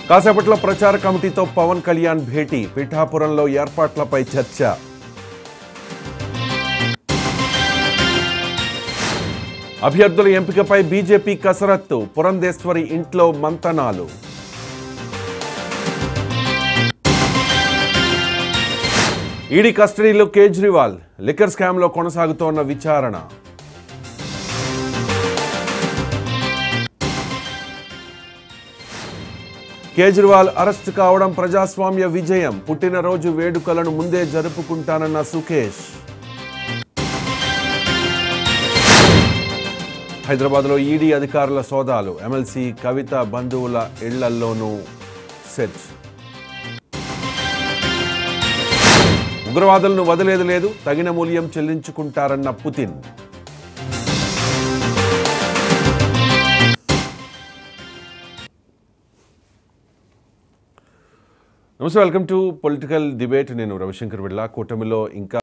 కాసేపట్లో ప్రచార కమిటీతో పవన్ కళ్యాణ్ భేటీ పిఠాపురంలో ఏర్పాట్లపై చర్చ అభ్యర్థుల ఎంపికపై బీజేపీ కసరత్తు పురంధేశ్వరి ఇంట్లో మంతనాలు ఈడీ కస్టడీలో కేజ్రీవాల్ లిక్కర్ స్కామ్లో కొనసాగుతోన్న విచారణ కేజ్రీవాల్ అరెస్ట్ కావడం ప్రజాస్వామ్య విజయం పుట్టినరోజు వేడుకలను ముందే జరుపుకుంటానన్న సుఖేష్ హైదరాబాద్లో ఈడీ అధికారుల సోదాలు ఎమ్మెల్సీ కవిత బంధువుల ఇళ్లల్లోనూ సెర్చ్ ఉగ్రవాదులను వదిలేదు లేదు తగిన మూల్యం చెల్లించుకుంటారన్న పుతిన్ నమస్తే వెల్కమ్ టు పొలిటికల్ డిబేట్ నేను రవిశంకర్ బిడ్లా కూటమిలో ఇంకా